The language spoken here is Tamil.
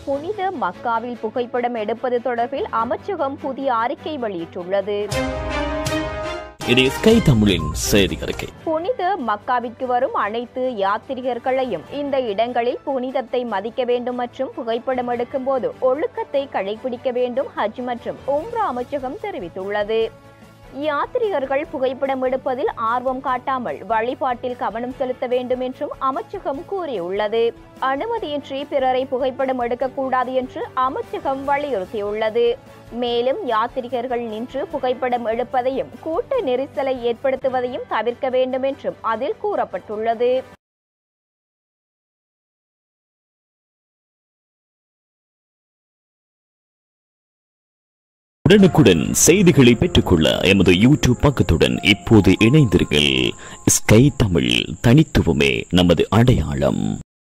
புனித மக்காவில் புகைப்படம் எடுப்பது தொடர்பில் அமைச்சகம் புதிய அறிக்கை வெளியிட்டுள்ளது இது ஸ்கை தமிழின் செய்தி அறிக்கை புனித மக்காவிற்கு வரும் அனைத்து யாத்ரிகர்களையும் இந்த இடங்களில் புனிதத்தை மதிக்க வேண்டும் மற்றும் புகைப்படம் எடுக்கும் போது ஒழுக்கத்தை கடைபிடிக்க வேண்டும் ஹஜ் மற்றும் உம்ரா அமைச்சகம் தெரிவித்துள்ளது யாத்ரிகர்கள் புகைப்படம் எடுப்பதில் ஆர்வம் காட்டாமல் வழிபாட்டில் கவனம் செலுத்த வேண்டும் என்றும் அமைச்சகம் கூறியுள்ளது அனுமதியின்றி பிறரை புகைப்படம் எடுக்கக்கூடாது என்று அமைச்சகம் வலியுறுத்தியுள்ளது மேலும் யாத்ரிகர்கள் நின்று புகைப்படம் எடுப்பதையும் கூட்ட நெரிசலை ஏற்படுத்துவதையும் தவிர்க்க வேண்டும் என்றும் அதில் கூறப்பட்டுள்ளது உடனுக்குடன் செய்திகளை பெற்றுக்கொள்ள எமது யூடியூப் பக்கத்துடன் இப்போது இணைந்தீர்கள் ஸ்கை தமிழ் தனித்துவமே நமது அடையாளம்